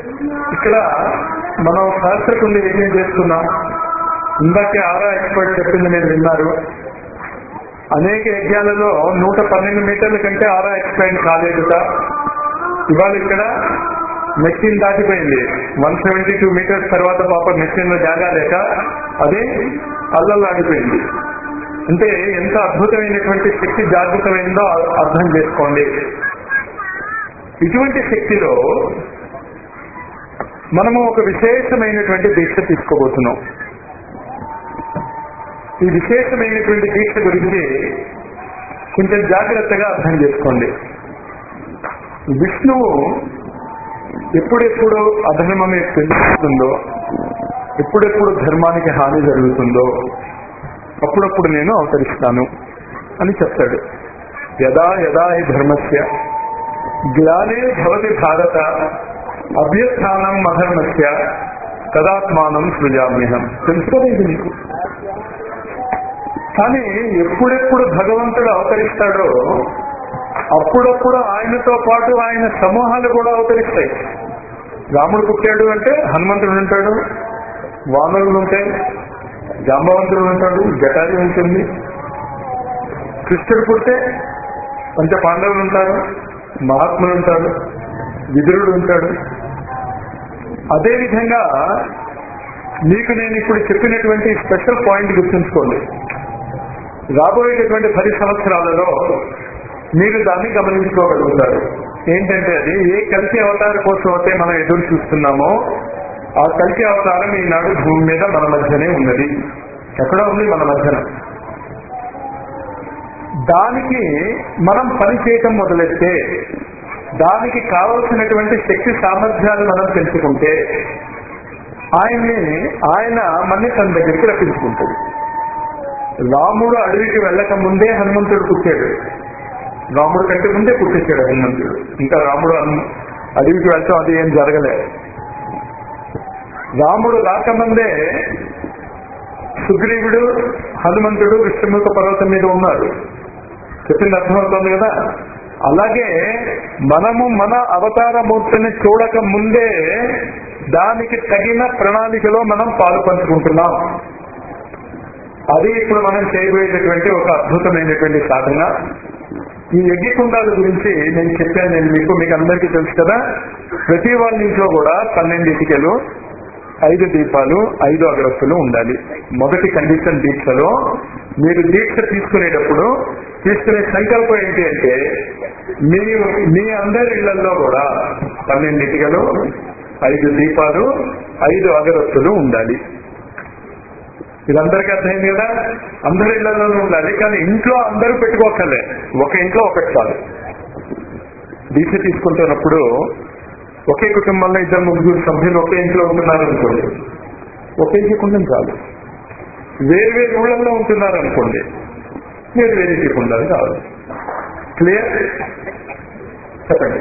ఇక్కడ మనం శాస్త్రకుండి యజ్ఞం చేస్తున్నాం ఇందాకే ఆరా ఎక్స్పర్ట్ చెప్పింది మీరు విన్నారు అనేక యజ్ఞాలలో నూట పన్నెండు మీటర్ల కంటే ఆరా ఎక్స్పైర్ కాలేదుట ఇవాళ ఇక్కడ మెషిన్ దాటిపోయింది వన్ సెవెంటీ టూ మీటర్స్ తర్వాత పాప మెషిన్ లో జాగా లేక అది అల్లల్లాడిపోయింది అంటే ఎంత అద్భుతమైనటువంటి శక్తి జాగృతమైందో అర్థం చేసుకోండి ఇటువంటి శక్తిలో మనము ఒక విశేషమైనటువంటి దీక్ష తీసుకోబోతున్నాం ఈ విశేషమైనటువంటి దీక్ష గురించి కొంచెం జాగ్రత్తగా అర్థం చేసుకోండి విష్ణువు ఎప్పుడెప్పుడు అధర్మం తెలుస్తుందో ఎప్పుడెప్పుడు ధర్మానికి హాని జరుగుతుందో అప్పుడప్పుడు నేను అవతరిస్తాను అని చెప్తాడు యదా యదా ఈ ధర్మస్య గ్లానే భవతి భారత అభ్యస్థానం అధర్మస్య తదాత్మానం సృజామ్యహం తెలుసుకోలేదు నీకు కానీ ఎప్పుడెప్పుడు భగవంతుడు అవతరిస్తాడో అప్పుడప్పుడు ఆయనతో పాటు ఆయన సమూహాలు కూడా అవతరిస్తాయి రాముడు పుట్టాడు అంటే హనుమంతుడు ఉంటాడు వానరులు ఉంటాయి జాంబవంతుడు ఉంటాడు జటారి ఉంటుంది కృష్ణుడు పుట్టే పంచ పాండవులు ఉంటారు మహాత్ములు ఉంటారు విదురుడు ఉంటాడు అదేవిధంగా మీకు నేను ఇప్పుడు చెప్పినటువంటి స్పెషల్ పాయింట్ గుర్తుంచుకోండి రాబోయేటటువంటి పది సంవత్సరాలలో మీరు దాన్ని గమనించుకోగలుగుతారు ఏంటంటే అది ఏ కలిసి అవతారం కోసం అయితే మనం ఎదురు చూస్తున్నామో ఆ కలిసి అవతారం ఈనాడు భూమి మీద మన మధ్యనే ఉన్నది ఎక్కడ ఉంది మన మధ్యన దానికి మనం పని చేయటం మొదలెడితే దానికి కావలసినటువంటి శక్తి సామర్థ్యాలు మనం తెలుసుకుంటే ఆయన్ని ఆయన మన్ని తన దగ్గరికి రప్పించుకుంటాడు రాముడు అడవికి వెళ్ళక ముందే హనుమంతుడు పుట్టాడు రాముడు కంటే ముందే పుట్టించాడు హనుమంతుడు ఇంకా రాముడు అన్- అడవికి వెళ్తాం అది ఏం జరగలే రాముడు రాకముందే సుగ్రీవుడు హనుమంతుడు విష్ణుముఖ పర్వతం మీద ఉన్నారు చెప్పింది అర్థమవుతోంది కదా అలాగే మనము మన అవతార మూర్తిని చూడక ముందే దానికి తగిన ప్రణాళికలో మనం పాలు పంచుకుంటున్నాం అది ఇప్పుడు మనం చేయబోయేటటువంటి ఒక అద్భుతమైనటువంటి సాధన ఈ యజ్ఞకుండాల గురించి నేను చెప్పాను నేను మీకు మీకు అందరికీ తెలుసు కదా ప్రతి వాళ్ళ ఇంట్లో కూడా పన్నెండు ఇటుకలు ఐదు దీపాలు ఐదు అగరత్తులు ఉండాలి మొదటి కండిషన్ దీక్షలో మీరు దీక్ష తీసుకునేటప్పుడు తీసుకునే సంకల్పం ఏంటి అంటే మీ మీ అందరి ఇళ్లలో కూడా పన్నెండు ఇటుకలు ఐదు దీపాలు ఐదు అగరత్తులు ఉండాలి ఇదందరికీ అర్థమైంది కదా అందరి ఇళ్లలోనూ ఉండాలి కానీ ఇంట్లో అందరూ పెట్టుకోకలే ఒక ఇంట్లో ఒకటి చాలు దీక్ష తీసుకుంటున్నప్పుడు ఒకే కుటుంబంలో ఇద్దరు ముగ్గురు సభ్యులు ఒకే ఇంట్లో ఉంటున్నారు అనుకోండి ఒకే కుండం చాలు వేరు వేరు ఊళ్ళల్లో ఉంటున్నారు అనుకోండి వేరు వేరే కుండాలు కావాలి క్లియర్ చెప్పండి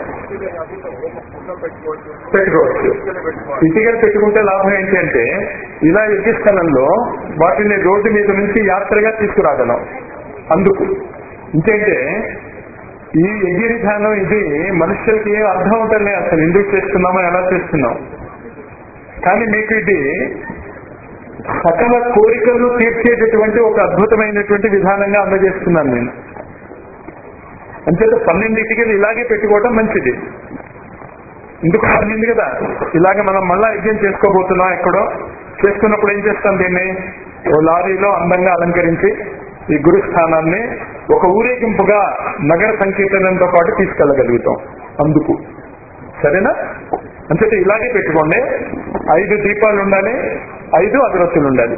పెట్టుకోవచ్చు ఇటుకలు పెట్టుకుంటే లాభం ఏంటి అంటే ఇలా యజ్ఞ స్థలంలో వాటిని రోడ్డు మీద నుంచి యాత్రగా తీసుకురాగలం అందుకు ఇంకేంటే ఈ యజ్ఞ విధానం ఇది మనుషులకి ఏం అర్థం అవుతలే అసలు ఎందుకు చేస్తున్నామో ఎలా చేస్తున్నాం కానీ మీకు ఇది సకల కోరికలు తీర్చేటటువంటి ఒక అద్భుతమైనటువంటి విధానంగా అందజేస్తున్నాను నేను అంచేత పన్నెండింటికి ఇలాగే పెట్టుకోవడం మంచిది ఎందుకు పన్నెండు కదా ఇలాగ మనం మళ్ళా యజ్ఞం చేసుకోబోతున్నాం ఎక్కడో చేసుకున్నప్పుడు ఏం చేస్తాం దీన్ని ఓ లారీలో అందంగా అలంకరించి ఈ గురుస్థానాన్ని ఒక ఊరేగింపుగా నగర సంకీర్తనంతో పాటు తీసుకెళ్ళగలుగుతాం అందుకు సరేనా అంచేత ఇలాగే పెట్టుకోండి ఐదు దీపాలు ఉండాలి ఐదు అగరత్తులు ఉండాలి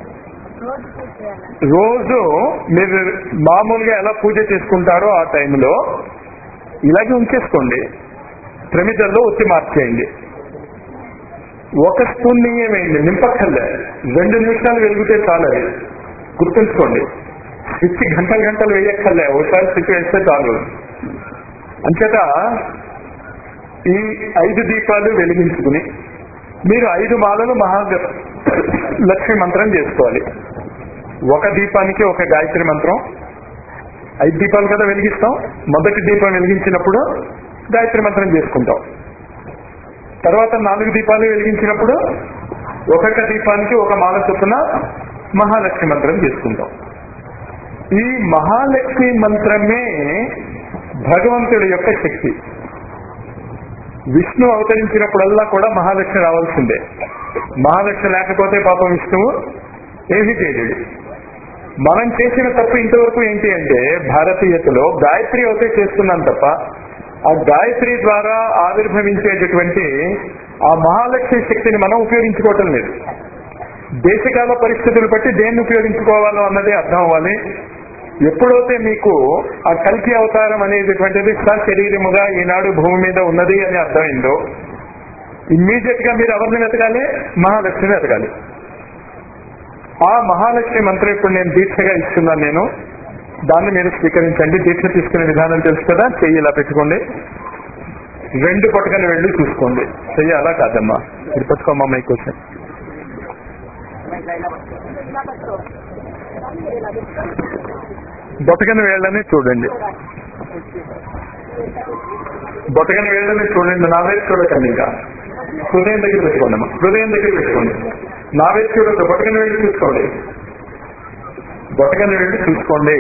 రోజు మీరు మామూలుగా ఎలా పూజ చేసుకుంటారో ఆ టైంలో ఇలాగే ఉంచేసుకోండి ప్రమిదల్లో ఒత్తి మార్చేయండి ఒక స్పూన్ నెయ్యి వేయండి నింపక్కర్లే రెండు నిమిషాలు వెలిగితే చాలు అది గుర్తుంచుకోండి స్విచ్ గంటలు గంటలు వేయక్కర్లే ఒకసారి స్విచ్ వేస్తే చాలు అంచేత ఈ ఐదు దీపాలు వెలిగించుకుని మీరు ఐదు మాలలు మహా లక్ష్మి మంత్రం చేసుకోవాలి ఒక దీపానికి ఒక గాయత్రి మంత్రం ఐదు దీపాలు కదా వెలిగిస్తాం మొదటి దీపం వెలిగించినప్పుడు గాయత్రి మంత్రం చేసుకుంటాం తర్వాత నాలుగు దీపాలు వెలిగించినప్పుడు ఒక్కొక్క దీపానికి ఒక మాల చొప్పున మహాలక్ష్మి మంత్రం చేసుకుంటాం ఈ మహాలక్ష్మి మంత్రమే భగవంతుడి యొక్క శక్తి విష్ణు అవతరించినప్పుడల్లా కూడా మహాలక్ష్మి రావాల్సిందే మహాలక్ష్మి లేకపోతే పాపం విష్ణువు ఏమీ చేయలేడు మనం చేసిన తప్పు ఇంతవరకు ఏంటి అంటే భారతీయతలో గాయత్రి ఒకటే చేస్తున్నాం తప్ప ఆ గాయత్రి ద్వారా ఆవిర్భవించేటటువంటి ఆ మహాలక్ష్మి శక్తిని మనం ఉపయోగించుకోవటం లేదు దేశకాల పరిస్థితులు బట్టి దేన్ని ఉపయోగించుకోవాలో అన్నది అర్థం అవ్వాలి ఎప్పుడైతే మీకు ఆ కల్కి అవతారం అనేటటువంటిది సశరీరముగా ఈనాడు భూమి మీద ఉన్నది అని అర్థమైందో ఇమ్మీడియట్ గా మీరు ఎవరిని వెతకాలి మహాలక్ష్మిని వెతకాలి ఆ మహాలక్ష్మి మంత్రం ఇప్పుడు నేను దీక్షగా ఇస్తున్నాను నేను దాన్ని మీరు స్వీకరించండి దీక్ష తీసుకునే విధానం తెలుసు కదా చెయ్యి ఇలా పెట్టుకోండి రెండు పట్టుకొని వెళ్ళి చూసుకోండి చెయ్యి అలా కాదమ్మా ఇది పట్టుకోమ్మా మైక్ వచ్చి బొటకని వేళ్ళని చూడండి బొటకని వేళ్ళని చూడండి నా వైపు చూడకండి ఇంకా హృదయం దగ్గర పెట్టుకోండి అమ్మా హృదయం దగ్గర పెట్టుకోండి నా వైపు చూడద్దు బొటకని వెళ్ళి చూసుకోండి బొటకని వెళ్ళి చూసుకోండి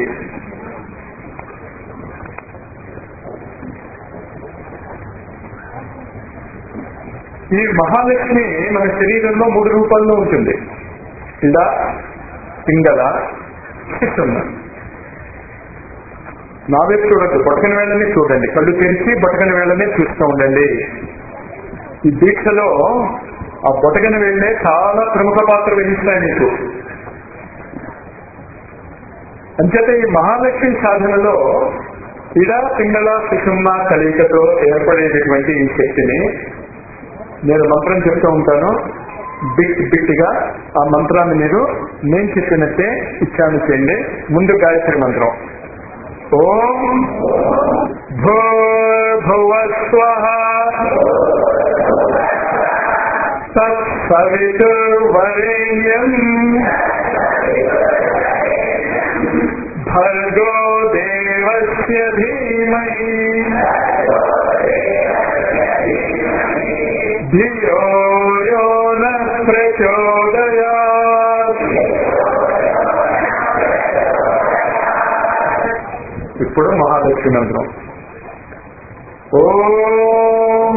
ఈ మహాలక్ష్మి మన శరీరంలో మూడు రూపాల్లో ఉంటుంది ఇలా పింగళ శిక్షణ నా వైపు చూడద్దు బొటకని వేళనే చూడండి కళ్ళు తెరిచి బొటకని వేళనే చూస్తూ ఉండండి ఈ దీక్షలో ఆ బొటకని వేళ్ళే చాలా ప్రముఖ పాత్ర వహిస్తాయి మీకు అంచేత ఈ మహాలక్ష్మి సాధనలో ఇడ పింగళ సుషుమ్న కలయికతో ఏర్పడేటటువంటి ఈ శక్తిని నేను మంత్రం చెప్తూ ఉంటాను బిట్ బిట్గా ఆ మంత్రాన్ని మీరు నేను చెప్పినట్టే ఇచ్చాను చేయండి ముందు గాయత్రి మంత్రం ఓం భూర్భువస్వ తత్సవితుర్వరేణ్యం భర్గో దేవస్య ధీమహి ధియో యో న ప్రచోదయాత్ ఇప్పుడు మహాలక్ష్మి మంత్రం ఓం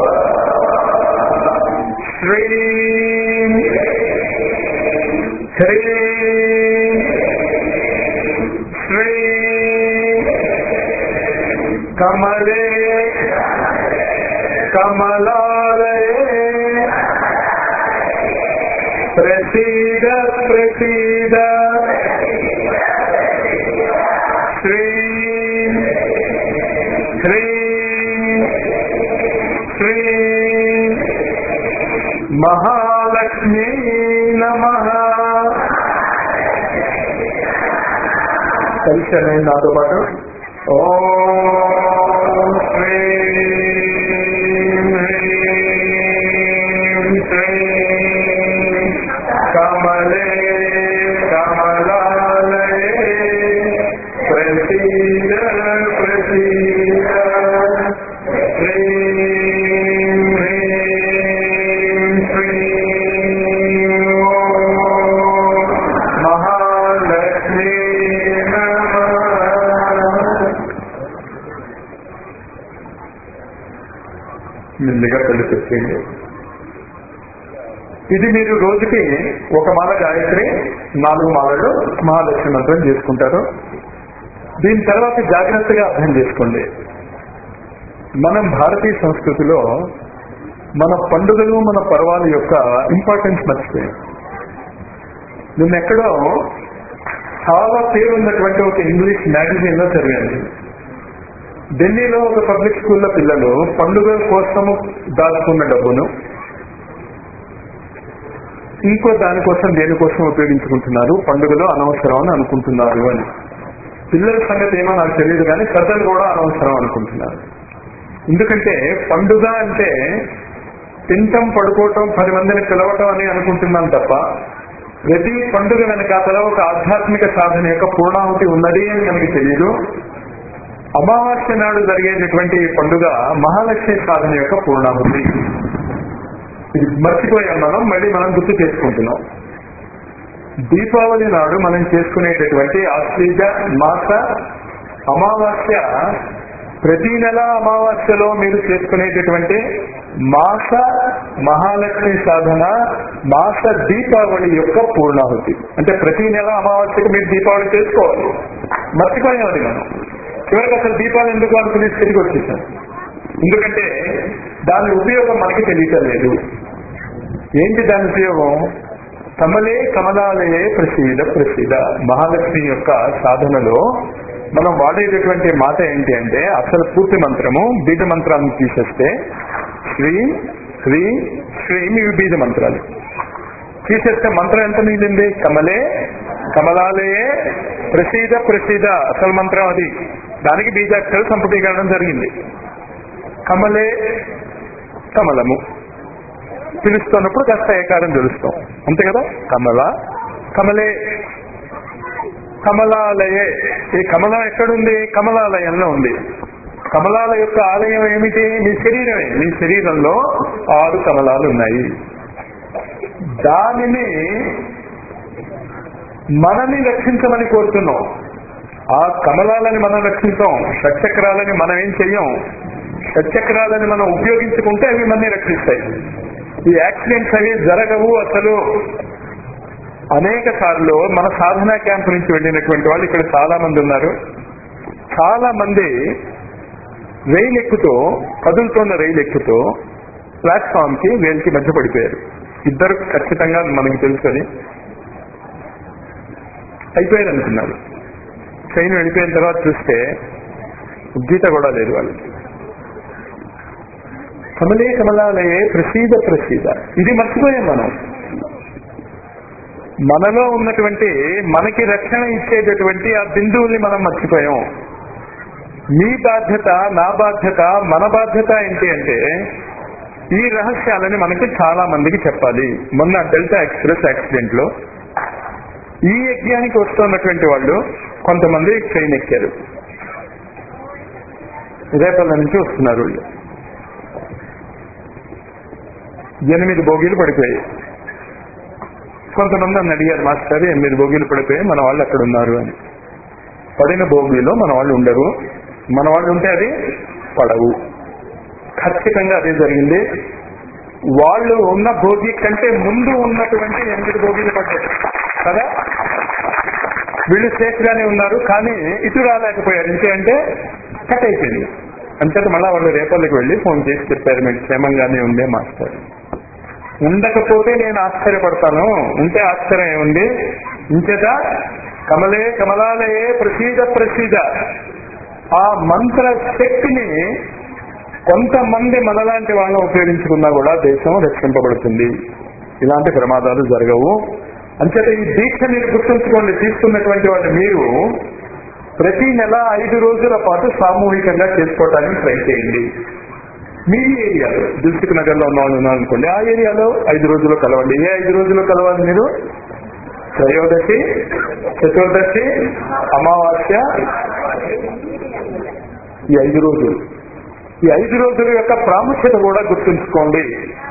శ్రీం హ్రీం శ్రీం కమలే కమలాలయే ప్రసీద ప్రసీద శ్రీం హ్రీం శ్రీం మహాలక్ష్మీ నమ కలిసి నాతో పాటు ఓం శ్రీం హ్రీం శ్రీం కమలే కమలాలయే ప్రసీద ప్రసీద హ్రీం హ్రీం శ్రీం ఓం మహాలక్ష్మీ నమః మెల్లిగా కళ్ళు తెచ్చేయండి ఇది మీరు రోజుకి ఒక మాల గాయత్రి నాలుగు మాలలు మహాలక్ష్మి మంత్రం చేసుకుంటారు దీని తర్వాత జాగ్రత్తగా అర్థం చేసుకోండి మనం భారతీయ సంస్కృతిలో మన పండుగలు మన పర్వాల యొక్క ఇంపార్టెన్స్ మర్చిపోయాం నిన్న ఎక్కడో చాలా పేరున్నటువంటి ఒక ఇంగ్లీష్ మ్యాగజైన్ లో చదివాను ఢిల్లీలో ఒక పబ్లిక్ స్కూల్లో పిల్లలు పండుగ కోసము దాచుకున్న డబ్బును ఇంకో దానికోసం దేనికోసం ఉపయోగించుకుంటున్నారు పండుగలు అనవసరం అని అనుకుంటున్నారు అని పిల్లల సంగతి ఏమో నాకు తెలియదు కానీ పెద్దలు కూడా అనవసరం అనుకుంటున్నారు ఎందుకంటే పండుగ అంటే తింటం పడుకోవటం పది మందిని పిలవటం అని అనుకుంటున్నాం తప్ప ప్రతి పండుగ వెనకాతల ఒక ఆధ్యాత్మిక సాధన యొక్క పూర్ణాహుతి ఉన్నది అని మనకి తెలియదు అమావాస్య నాడు జరిగేటటువంటి ఈ పండుగ మహాలక్ష్మి సాధన యొక్క పూర్ణాహుతి ఇది మర్చిపోయాం మనం మళ్ళీ మనం గుర్తు చేసుకుంటున్నాం దీపావళి నాడు మనం చేసుకునేటటువంటి ఆశ్వీజ మాస అమావాస్య ప్రతి నెల అమావాస్యలో మీరు చేసుకునేటటువంటి మాస మహాలక్ష్మి సాధన మాస దీపావళి యొక్క పూర్ణాహుతి అంటే ప్రతి నెల అమావాస్యకు మీరు దీపావళి చేసుకోవాలి మర్చిపోయామది మనం చివరికి అసలు దీపాలు ఎందుకు అనుకుని తిరిగి వచ్చేసాం ఎందుకంటే దాని ఉపయోగం మనకి తెలియటం లేదు ఏంటి దాని ఉపయోగం కమలే కమలాలయే ప్రసీద ప్రసీద మహాలక్ష్మి యొక్క సాధనలో మనం వాడేటటువంటి మాట ఏంటి అంటే అసలు పూర్తి మంత్రము బీజ మంత్రాలను తీసేస్తే శ్రీ శ్రీ శ్రీం ఇవి బీజ మంత్రాలు తీసేస్తే మంత్రం ఎంత మిగిలింది కమలే కమలాలయే ప్రసీద ప్రసీద అసలు మంత్రం అది దానికి బీజాక్షర సంపుటీకరణం జరిగింది కమలే కమలము పిలుస్తున్నప్పుడు కాస్త ఏకారం తెలుస్తాం అంతే కదా కమల కమలే కమలాలయే ఈ కమలం ఎక్కడుంది కమలాలయంలో ఉంది కమలాల యొక్క ఆలయం ఏమిటి మీ శరీరమే మీ శరీరంలో ఆరు కమలాలు ఉన్నాయి దానిని మనని రక్షించమని కోరుతున్నాం ఆ కమలాలని మనం రక్షించాం షట్చక్రాలని మనం ఏం చెయ్యం షట్చక్రాలని మనం ఉపయోగించుకుంటే అవి మనని రక్షిస్తాయి ఈ యాక్సిడెంట్స్ అవి జరగవు అసలు అనేక సార్లు మన సాధనా క్యాంప్ నుంచి వెళ్ళినటువంటి వాళ్ళు ఇక్కడ చాలా మంది ఉన్నారు చాలా మంది రైలు ఎక్కుతూ కదులుతోన్న రైలు ఎక్కుతూ ప్లాట్ఫామ్ కి వేలికి మధ్య పడిపోయారు ఇద్దరు ఖచ్చితంగా మనకి తెలుసుకొని అయిపోయారు అనుకున్నారు ట్రైన్ వెళ్ళిపోయిన తర్వాత చూస్తే గీత కూడా లేదు వాళ్ళకి కమలే కమలాలయే ప్రసీద ప్రసీద ఇది మర్చిపోయాం మనం మనలో ఉన్నటువంటి మనకి రక్షణ ఇచ్చేటటువంటి ఆ బిందువుల్ని మనం మర్చిపోయాం మీ బాధ్యత నా బాధ్యత మన బాధ్యత ఏంటి అంటే ఈ రహస్యాలని మనకి చాలా మందికి చెప్పాలి మొన్న డెల్టా ఎక్స్ప్రెస్ యాక్సిడెంట్ లో ఈ యజ్ఞానికి వస్తున్నటువంటి వాళ్ళు కొంతమంది ట్రైన్ ఎక్కారు రేపల్ల నుంచి వస్తున్నారు వాళ్ళు ఎనిమిది బోగీలు పడిపోయాయి కొంతమంది నన్ను అడిగారు మాస్టర్ ఎనిమిది బోగీలు పడిపోయి మన వాళ్ళు అక్కడ ఉన్నారు అని పడిన బోగీలో మన వాళ్ళు ఉండరు మన వాళ్ళు ఉంటే అది పడవు ఖచ్చితంగా అదే జరిగింది వాళ్ళు ఉన్న భోగి కంటే ముందు ఉన్నటువంటి ఎనిమిది భోగిలు పడ్డాయి కదా వీళ్ళు సేఫ్ గానే ఉన్నారు కానీ ఇటు రాలేకపోయారు ఇంకేంటే కట్ అయిపోయింది అంచేత మళ్ళా వాళ్ళు రేపల్లికి వెళ్ళి ఫోన్ చేసి చెప్పారు మీకు క్షేమంగానే ఉండే మాస్టర్ ఉండకపోతే నేను ఆశ్చర్యపడతాను ఉంటే ఆశ్చర్యం ఉంది ఇంచేత కమలే కమలాలయే ప్రసీద ప్రసీద ఆ మంత్ర శక్తిని కొంతమంది మనలాంటి వాళ్ళని ఉపయోగించుకున్నా కూడా దేశం రక్షింపబడుతుంది ఇలాంటి ప్రమాదాలు జరగవు అంచేత ఈ దీక్ష మీరు గుర్తుంచుకోండి తీసుకున్నటువంటి వాళ్ళు మీరు ప్రతి నెల ఐదు రోజుల పాటు సామూహికంగా చేసుకోవడానికి ట్రై చేయండి మీ ఏరియాలో దిల్సుఖ్ నగర్ లో ఉన్న వాళ్ళు ఉన్నారనుకోండి ఆ ఏరియాలో ఐదు రోజులు కలవండి ఏ ఐదు రోజులు కలవాలి మీరు త్రయోదశి చతుర్దశి అమావాస్య ఈ ఐదు రోజులు ఈ ఐదు రోజుల యొక్క ప్రాముఖ్యత కూడా గుర్తుంచుకోండి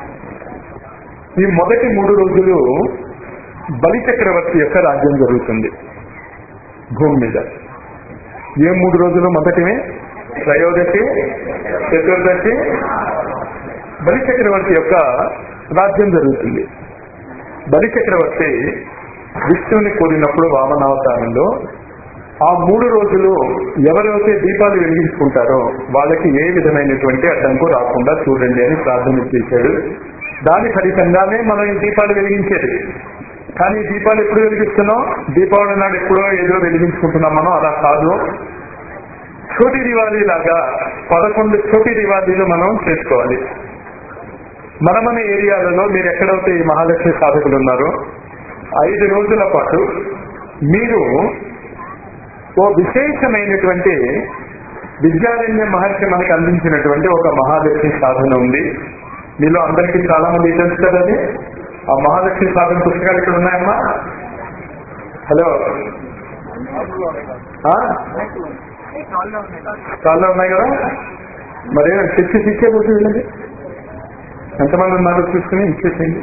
ఈ మొదటి మూడు రోజులు బలి చక్రవర్తి యొక్క రాజ్యం జరుగుతుంది భూమి మీద ఏ మూడు రోజులు మొదటివే త్రయోదశి చతుర్దశి బలి చక్రవర్తి యొక్క రాజ్యం జరుగుతుంది బలి చక్రవర్తి విష్ణువుని కోరినప్పుడు వామనావతారంలో ఆ మూడు రోజులు ఎవరైతే దీపాలు వెలిగించుకుంటారో వాళ్ళకి ఏ విధమైనటువంటి అడ్డంకు రాకుండా చూడండి అని ప్రార్థన చేశాడు దాని ఫలితంగానే మనం ఈ దీపాలు వెలిగించేది కానీ ఈ దీపాలు ఎప్పుడు వెలిగిస్తున్నాం దీపావళి నాడు ఎప్పుడో ఏదో వెలిగించుకుంటున్నాం మనం అలా కాదు చోటి దివాళీ లాగా పదకొండు చోటి దివాళీలు మనం చేసుకోవాలి మన మన ఏరియాలలో మీరు ఎక్కడైతే ఈ మహాలక్ష్మి సాధకులు ఉన్నారో ఐదు రోజుల పాటు మీరు ఓ విశేషమైనటువంటి విద్యారణ్య మహర్షి మనకి అందించినటువంటి ఒక మహాలక్ష్మి సాధన ఉంది మీలో అందరికీ చాలా మంది తెలుసు కదా అది ఆ మహాలక్ష్మి సాధన పుస్తకాలు ఇక్కడ ఉన్నాయమ్మా హలో ఆ? చాలా ఉన్నాయి కదా మరి తెచ్చి తెచ్చే పోతే వెళ్ళండి ఎంతమంది ఉన్నారో చూసుకుని ఇచ్చేసేయండి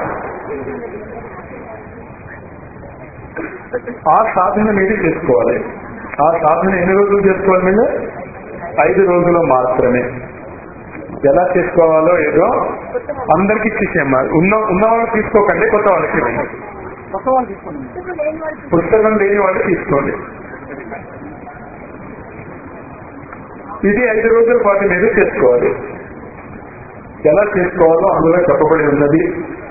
ఆ సాధన మీరు చేసుకోవాలి ఆ సాధన ఎన్ని రోజులు చేసుకోవాలి మీరు ఐదు రోజులు మాత్రమే ఎలా చేసుకోవాలో ఏదో అందరికి ఇచ్చేసేయమ్మా ఉన్న ఉన్న వాళ్ళు తీసుకోకండి కొత్త వాళ్ళకి ఇవ్వండి కొత్త వాళ్ళు తీసుకోండి పుస్తకం లేని వాళ్ళు తీసుకోండి ఇది ఐదు రోజుల పాటు మీరు చేసుకోవాలి ఎలా చేసుకోవాలో అందులో చెప్పబడి ఉన్నది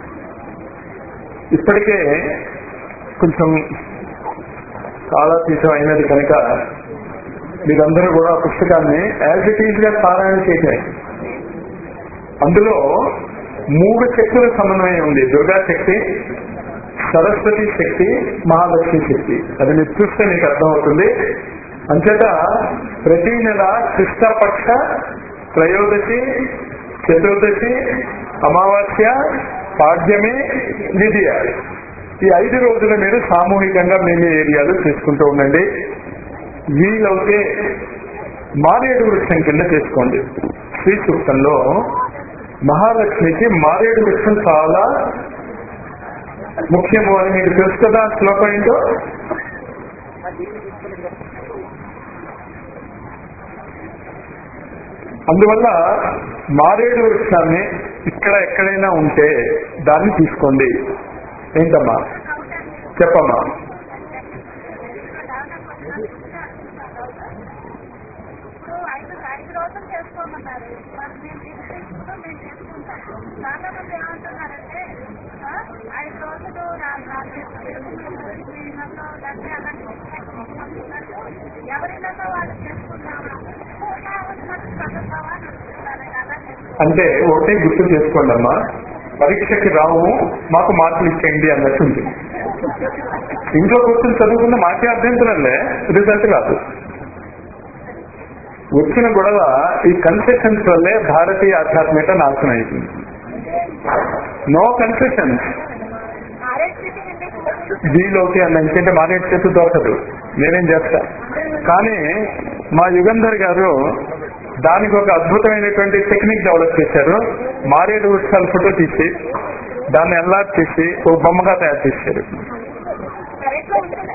ఇప్పటికే కొంచెం కాలాతీతం అయినది కనుక మీరందరూ కూడా ఆ పుస్తకాన్ని యాజ్ ఇట్ ఈజ్ గా పారాయణ చేయటమే అందులో మూడు శక్తుల సమన్వయం ఉంది దుర్గా శక్తి సరస్వతి శక్తి మహాలక్ష్మి శక్తి అది మీరు చూస్తే మీకు అర్థమవుతుంది అంచేత ప్రతి నెల కృష్ణపక్ష త్రయోదశి చతుర్దశి అమావాస్య పాడ్యమి విధియ ఈ ఐదు రోజులు మీరు సామూహికంగా మీ మీ ఏరియాలో చేసుకుంటూ ఉండండి వీలవుతే మారేడు వృక్షం కింద చేసుకోండి శ్రీ సూక్తంలో మహాలక్ష్మికి మారేడు వృక్షం చాలా ముఖ్యము అని మీకు తెలుసు కదా ఆ శ్లోకం ఏంటో అందువల్ల మారేడు వృక్షాన్ని ఇక్కడ ఎక్కడైనా ఉంటే దాన్ని తీసుకోండి ఏంటమ్మా చెప్పమ్మా ఇప్పుడు ఐదు ఐదు రోజులు చేసుకోమన్నారు మరి మేము తీసుకుంటాం మేము చేసుకుంటాం చాలా మంది ఏమంటున్నారంటే ఆ, ఐదు రోజులు నా- నా చేసుకుంటున్నారు లేకపోతే అలాంటి చేసుకుంటున్నట్టు ఎవరినన్నా వాళ్ళు చేసుకుంటామా ఉన్నట్టు చదువుతావా అని అడుగుతున్నారు. అలా చేసుకుంటాం అంటే ఒకటే గుర్తు చేసుకోండి అమ్మా పరీక్షకి రావు మాకు మార్కులు ఇచ్చేయండి అన్నట్టు ఉంది ఇంట్లో కూర్చొని చదువుకున్న మాకే అభ్యంతరంలే రిజల్ట్ కాదు వచ్చిన గొడవ ఈ కన్సెషన్స్ వల్లే భారతీయ ఆధ్యాత్మిక నాశనం అయిపోయింది నో కన్సెషన్స్ ఆర్ఎస్పీటీ ఎందుకు వీలోకి అన్న ఎందుకంటే మానేట్ చేస్తూ దొరకదు నేనేం చేస్తా కానీ మా యుగంధర్ గారు దానికి ఒక అద్భుతమైనటువంటి టెక్నిక్ డెవలప్ చేశారు మారేడు వృక్షాల ఫోటో తీసి దాన్ని ఎల్లార్ చేసి ఓ బొమ్మగా తయారు చేశారు కరెక్ట్ గా ఉంటుంది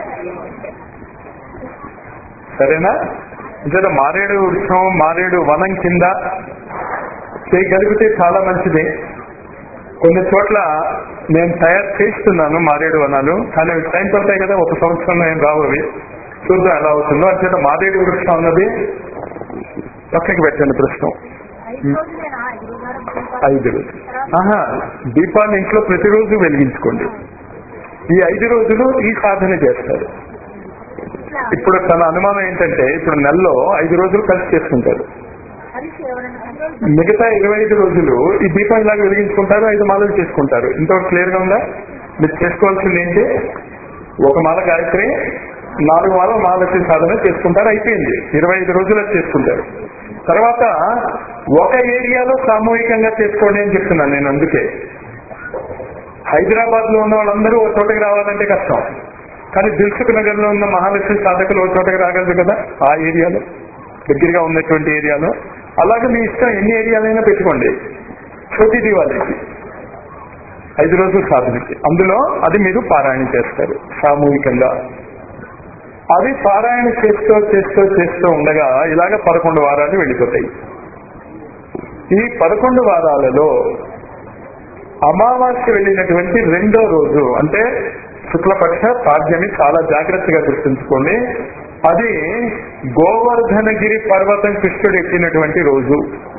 సరేనా అంటే మారేడు వృక్షం మారేడు వనం కింద చేయగలిగితే చాలా మంచిది కొన్ని చోట్ల నేను తయారు చేస్తున్నాను మారేడు వనాలు కానీ అవి టైం పడతాయి కదా ఒక సంవత్సరంలో ఏం రావు అవి చూద్దాం ఎలా అవుతుందో అంచేత మారేడు వృక్షం అన్నది పక్కకి పెట్టండి ప్రశ్న ఐదు రోజులేనా ఐదు వారం ఐదు రోజులు ఆహా దీపాన్ని ఇంట్లో ప్రతిరోజు వెలిగించుకోండి ఈ ఐదు రోజులు ఈ సాధన చేస్తారు ఇట్లా ఇప్పుడు తన అనుమానం ఏంటంటే ఇప్పుడు నెలలో ఐదు రోజులు కలిసి చేసుకుంటారు కలిసి ఎవరైనా మిగతా ఇరవై ఐదు రోజులు ఈ దీపం ఇలాగ వెలిగించుకుంటారు ఐదు మాలలు చేసుకుంటారు ఇంతవరకు క్లియర్ గా ఉందా మీరు చేసుకోవాల్సింది ఏంటి ఒక మాల గాయత్రి నాలుగు మాల మహాలక్ష్మి సాధన చేసుకుంటారు అయిపోయింది ఇరవై ఐదు రోజులు అది చేసుకుంటారు తర్వాత ఒక ఏరియాలో సామూహికంగా చేసుకోండి అని చెప్తున్నాను నేను అందుకే హైదరాబాద్ లో ఉన్న వాళ్ళందరూ ఒక చోటకి రావాలంటే కష్టం కానీ దిల్సుఖ్ నగర్ లో ఉన్న మహాలక్ష్మి సాధకులు ఒక చోటకి రాగలరు కదా ఆ ఏరియాలో దగ్గరగా ఉన్నటువంటి ఏరియాలో అలాగే మీ ఇష్టం ఎన్ని ఏరియాలైనా పెట్టుకోండి ప్రతి దివాళీకి ఐదు రోజులు సాధనకి అందులో అది మీరు పారాయణ చేస్తారు సామూహికంగా అది పారాయణ చేస్తూ చేస్తూ చేస్తూ ఉండగా ఇలాగ పదకొండు వారాలు వెళ్ళిపోతాయి ఈ పదకొండు వారాలలో అమావాస్య వెళ్ళినటువంటి రెండో రోజు అంటే శుక్లపక్ష పాడ్యమి చాలా జాగ్రత్తగా గుర్తుంచుకోండి అది గోవర్ధనగిరి పర్వతం కృష్ణుడు ఎక్కినటువంటి రోజు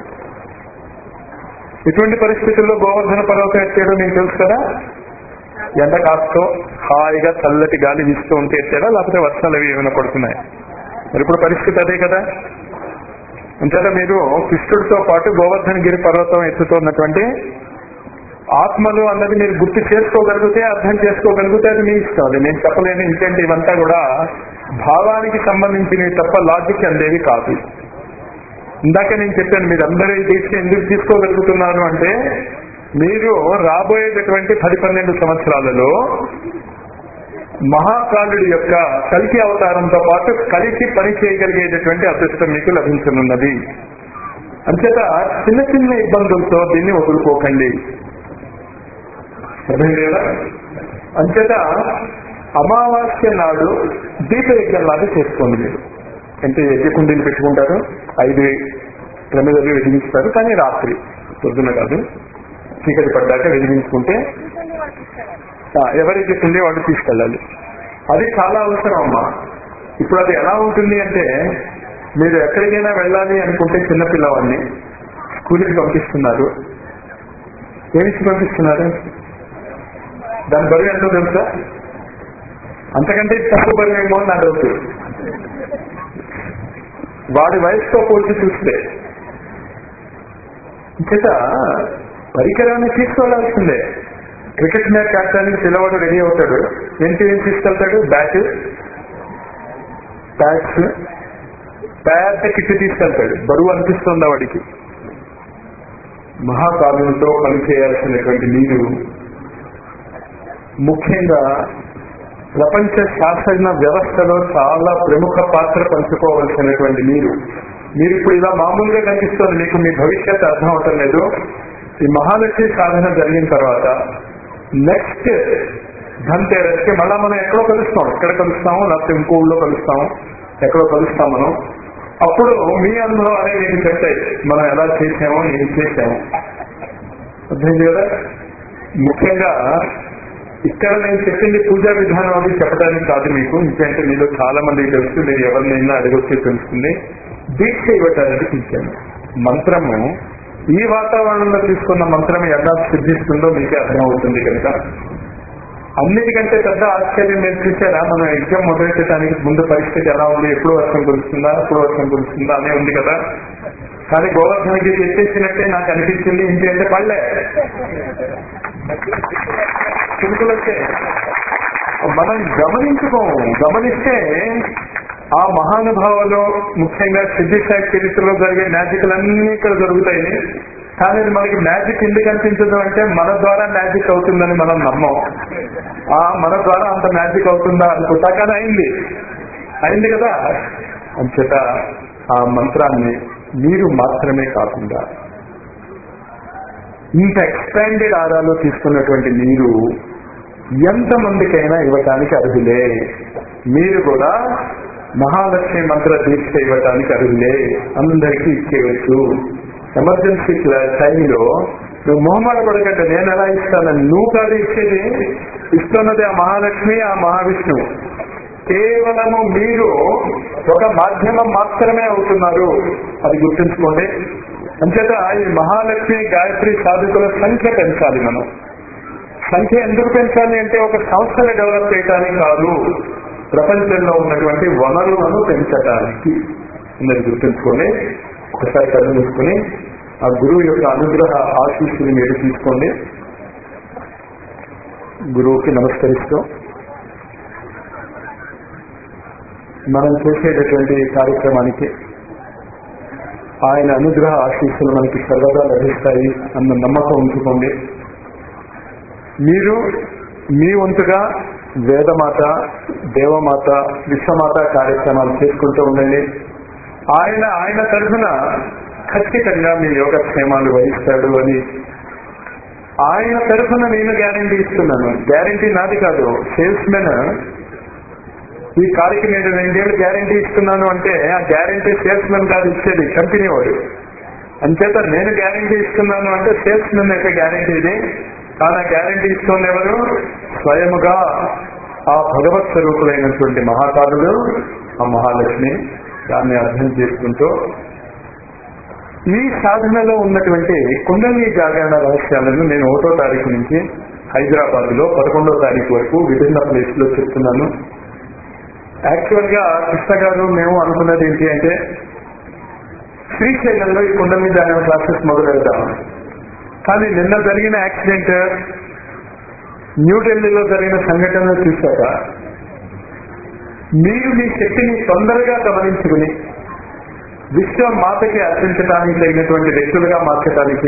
ఇటువంటి పరిస్థితుల్లో గోవర్ధన పర్వతం ఎత్తాడో మీకు తెలుసు కదా ఎండ కాస్తో హాయిగా చల్లటి గాలి వీస్తూ ఉంటే ఎత్తాడా లేకపోతే వర్షాలు అవి ఏమైనా పడుతున్నాయి మరి ఇప్పుడు పరిస్థితి అదే కదా అంతేత మీరు కృష్ణుడితో పాటు గోవర్ధనగిరి పర్వతం ఎత్తుతున్నటువంటి ఆత్మలు అన్నది మీరు గుర్తు చేసుకోగలిగితే అర్థం చేసుకోగలిగితే అది మీ ఇష్టం అది నేను చెప్పలేను ఇంకేంటి ఇవంతా కూడా భావానికి సంబంధించినవి తప్ప లాజిక్ అందేవి కాదు ఇందాక నేను చెప్పాను మీరు అందరూ ఈ దీక్ష ఎందుకు తీసుకోగలుగుతున్నారు అంటే మీరు రాబోయేటటువంటి పది పన్నెండు సంవత్సరాలలో మహాకాలుడి యొక్క కలికి అవతారంతో పాటు కలికి పని చేయగలిగేటటువంటి అదృష్టం మీకు లభించనున్నది అంచేత చిన్న చిన్న ఇబ్బందులతో దీన్ని వదులుకోకండి అర్థమైంది కదా అంచేత అమావాస్య నాడు దీపయజ్ఞం లాగా చేసుకోండి మీరు అంటే యజ్ఞకుండీలు పెట్టుకుంటారు ఐదు ప్రమిదలు వెలిగిస్తారు కానీ రాత్రి పొద్దున కాదు చీకటి పడ్డాక వెలిగించుకుంటే తీసుకెళ్ళి వాళ్ళు తీసుకెళ్ళాలి ఆ, ఎవరైతే ఉండే వాళ్ళు తీసుకెళ్ళాలి అది చాలా అవసరం అమ్మా ఇప్పుడు అది ఎలా ఉంటుంది అంటే మీరు ఎక్కడికైనా వెళ్ళాలి అనుకుంటే చిన్నపిల్లవాడిని స్కూల్కి పంపిస్తున్నారు ఏమిచ్చి పంపిస్తున్నారు దాని బరువు ఎంతో తెలుసా అంతకంటే తక్కువ బరువు ఏమో అని నా డౌట్ వాడి వయసుతో పోల్చి చూస్తే చేత పరికరాన్ని తీసుకెళ్లాల్సిందే క్రికెట్ మ్యాచ్ ఆడటానికి పిల్లవాడు రెడీ అవుతాడు ఏంటి ఏం తీసుకెళ్తాడు బ్యాట్ బ్యాట్స్ పెద్ద కిట్ తీసుకెళ్తాడు బరువు అనిపిస్తుందా వాడికి మహాకావ్యంతో పనిచేయాల్సినటువంటి మీరు ముఖ్యంగా ప్రపంచ శాస్త్రజ్ఞ వ్యవస్థలో చాలా ప్రముఖ పాత్ర పంచుకోవాల్సినటువంటి మీరు మీరు ఇప్పుడు ఇలా మామూలుగా కనిపిస్తుంది మీకు మీ భవిష్యత్తు అర్థం అవటం లేదు ఈ మహాలక్ష్మి సాధన జరిగిన తర్వాత నెక్స్ట్ ధన్తేరస్ కి మళ్ళా మనం ఎక్కడో కలుస్తాం ఎక్కడ కలుస్తాము లేకపోతే ఇంకో ఊళ్ళో కలుస్తాము ఎక్కడో కలుస్తాం మనం అప్పుడు మీ అనుభవం అనేది మీకు చెప్తాయి మనం ఎలా చేసామో ఏం చేసాము అర్థమైంది కదా ముఖ్యంగా ఇక్కడ నేను చెప్పింది పూజా విధానం అది చెప్పడానికి కాదు మీకు ఇంకంటే మీలో చాలా మందికి తెలుసు మీరు ఎవరినైనా అడిగొచ్చి తెలుస్తుంది దీక్ష ఇవ్వటానికి పిలిచాను మంత్రము ఈ వాతావరణంలో తీసుకున్న మంత్రం ఎలా సిద్ధిస్తుందో మీకే అర్థమవుతుంది కనుక అన్నిటికంటే పెద్ద ఆశ్చర్యం మీరు చూసారా మనం ఎగ్జామ్ మొదలెట్టడానికి ముందు పరిస్థితి ఎలా ఉంది ఎప్పుడు వర్షం కురుస్తుందా ఎప్పుడు వర్షం కురుస్తుందా అనే ఉంది కదా కానీ గోవర్ధనకి ఎత్తేసినట్టే నాకు అనిపించింది ఏంటి అంటే పళ్ళే చినుకులు వచ్చాయి మనం గమనించుకోము గమనిస్తే ఆ మహానుభావులు ముఖ్యంగా సిద్ధిసాయి చరిత్రలో జరిగే మ్యాజిక్లన్నీ ఇక్కడ జరుగుతాయి కానీ అది మనకి మ్యాజిక్ ఎందుకు అనిపించదు అంటే మన ద్వారా మ్యాజిక్ అవుతుందని మనం నమ్మం ఆ మన ద్వారా అంత మ్యాజిక్ అవుతుందా అనుకుంటా కానీ అయింది అయింది కదా అంచేత ఆ మంత్రాన్ని మీరు మాత్రమే కాకుండా ఇంత ఎక్స్పాండెడ్ ఆరాలో తీసుకున్నటువంటి మీరు ఎంతమందికైనా ఇవ్వటానికి అర్హులే మీరు కూడా మహాలక్ష్మి మంత్ర దీక్ష ఇవ్వటానికి అర్హులే అందరికీ ఇచ్చేయచ్చు ఎమర్జెన్సీ టైంలో నువ్వు మొహమాట పడకంటే నేను ఎలా ఇస్తానని నువ్వు కాదు ఇచ్చేది ఇస్తున్నది ఆ మహాలక్ష్మి ఆ మహావిష్ణువు కేవలము మీరు ఒక మాధ్యమం మాత్రమే అవుతున్నారు అది గుర్తుంచుకోండి అంచేత ఈ మహాలక్ష్మి గాయత్రి సాధకుల సంఖ్య పెంచాలి మనం సంఖ్య ఎందుకు పెంచాలి అంటే ఒక సంస్థను డెవలప్ చేయడానికి కాదు ప్రపంచంలో ఉన్నటువంటి వనరులను పెంచడానికి ఉన్నది గుర్తుంచుకొని ఒకసారి కళ్ళు మూసుకొని ఆ గురువు యొక్క అనుగ్రహ ఆశీస్సులు మీరు తీసుకోండి గురువుకి నమస్కరిస్తూ మనం చేసేటటువంటి కార్యక్రమానికి ఆయన అనుగ్రహ ఆశీస్సులు మనకి సర్వదా లభిస్తాయి అన్న నమ్మకం ఉంచుకోండి మీరు మీ వంతుగా వేదమాత దేవమాత విశ్వమాత కార్యక్రమాలు చేసుకుంటూ ఉండండి ఆయన ఆయన తరఫున ఖచ్చితంగా మీ యోగక్షేమాలు వహిస్తాడు అని ఆయన తరఫున నేను గ్యారంటీ ఇస్తున్నాను గ్యారంటీ నాది కాదు సేల్స్ మెన్ ఈ కారుకి నేను రెండేళ్ళు గ్యారంటీ ఇస్తున్నాను అంటే ఆ గ్యారంటీ సేల్స్ మెన్ కాదు ఇచ్చేది కంపెనీ వాడు అంచేత నేను గ్యారంటీ ఇస్తున్నాను అంటే సేల్స్ మెన్ యొక్క గ్యారంటీ ఇది కానీ ఆ గ్యారంటీ ఇస్తుంది ఎవరు స్వయముగా ఆ భగవత్ స్వరూపులైనటువంటి మహాకారులు ఆ మహాలక్ష్మి దాన్ని అర్థం చేసుకుంటూ ఈ సాధనలో ఉన్నటువంటి కుండలి జాగరణ రహస్యాలను నేను ఒకటో తారీఖు నుంచి హైదరాబాద్ లో పదకొండో తారీఖు వరకు విభిన్న ప్లేస్ లో చెప్తున్నాను యాక్చువల్ గా కృష్ణ గారు మేము అనుకున్నది ఏంటి అంటే శ్రీశైలంలో ఈ కుండలి జాగరణ క్లాసెస్ మొదలు పెడతాం కానీ నిన్న జరిగిన యాక్సిడెంట్ న్యూఢిల్లీలో జరిగిన సంఘటనలు చూశాక మీరు మీ శక్తిని తొందరగా గమనించుకుని విశ్వ మాతకి అర్పించడానికి తగినటువంటి వ్యక్తులుగా మార్చడానికి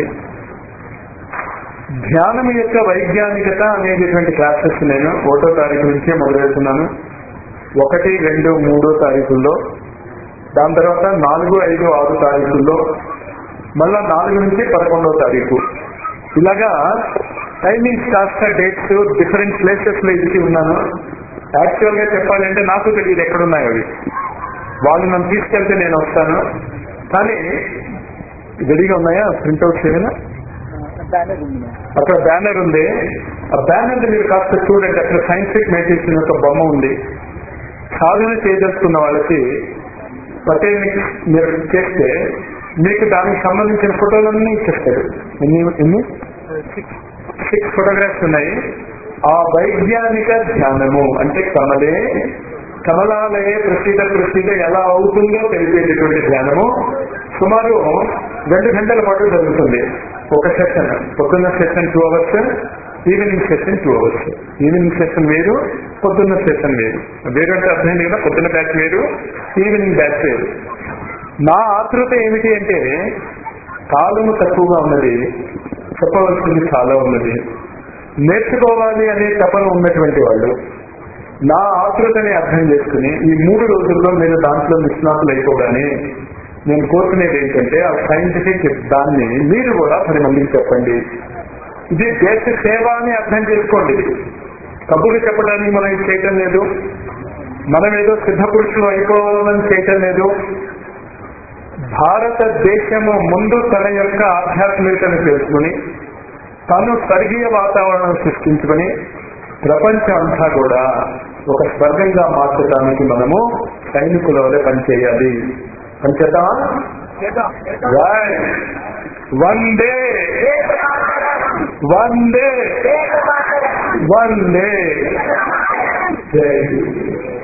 ధ్యానం యొక్క వైజ్ఞానికత అనేటటువంటి క్లాసెస్ నేను ఒకటో తారీఖు నుంచే మొదలెడుతున్నాను ఒకటి రెండు మూడో తారీఖుల్లో దాని తర్వాత నాలుగు ఐదు ఆరు తారీఖుల్లో మళ్ళా నాలుగు నుంచి పదకొండవ తారీఖు ఇలాగా టైమింగ్స్ కాస్త డేట్స్ డిఫరెంట్ ప్లేసెస్ లో ఇచ్చి ఉన్నాను యాక్చువల్ గా చెప్పాలంటే నాకు తెలియదు ఎక్కడున్నాయి అవి వాళ్ళు నన్ను తీసుకెళ్తే నేను వస్తాను కానీ రెడీగా ఉన్నాయా ప్రింట్అవుట్స్ ఏమైనా అక్కడ బ్యానర్ ఉంది ఆ బ్యానర్ మీరు కాస్త చూడండి అక్కడ సైంటిఫిక్ మెడిటేషన్ యొక్క బొమ్మ ఉంది సాధన చేయదలుచుకున్న వాళ్ళకి పటేల్ మీరు చేస్తే మీకు దానికి సంబంధించిన ఫోటోలన్నీ ఇచ్చేస్తారు ఎన్ని ఎన్ని సిక్స్ ఫోటోగ్రాఫ్స్ ఉన్నాయి ఆ వైజ్ఞానిక ధ్యానము అంటే కమలే కమలాలయే ప్రసిద్ధ ప్రసిద్ధ ఎలా అవుతుందో తెలిపేటటువంటి ధ్యానము సుమారు రెండు గంటల పాటు జరుగుతుంది ఒక సెషన్ పొద్దున్న session two hours evening session two hours evening session వేరు పొద్దున్న సెషన్ వేరు వేరు అంటే అర్థమైంది కదా పొద్దున్న బ్యాచ్ వేరు ఈవినింగ్ బ్యాచ్ వేరు నా ఆతృత ఏమిటి అంటే కాలము తక్కువగా ఉన్నది చెప్పవలసింది చాలా ఉన్నది నేర్చుకోవాలి అనే తపన ఉన్నటువంటి వాళ్ళు నా ఆతృతని అర్థం చేసుకుని ఈ మూడు రోజుల్లో మీరు దాంట్లో నిష్ణాతులు అయిపోగానే నేను కోరుకునేది ఏంటంటే ఆ సైంటిఫిక్ దాన్ని మీరు కూడా పది మందికి చెప్పండి ఇది దేశ సేవ అని అర్థం చేసుకోండి కబుర్లు చెప్పడానికి మనం ఇది చేయటం లేదు మనం ఏదో సిద్ధ పురుషులు అయిపోవాలని చేయటం లేదు భారతదేశము ముందు తన యొక్క ఆధ్యాత్మికతను తెలుసుకుని తను స్వర్గీయ వాతావరణం సృష్టించుకుని ప్రపంచం అంతా కూడా ఒక స్వర్గంగా మార్చడానికి మనము సైనికుల వల్ల పనిచేయాలి పనిచేద్దామా one day one day one day జై హింద్.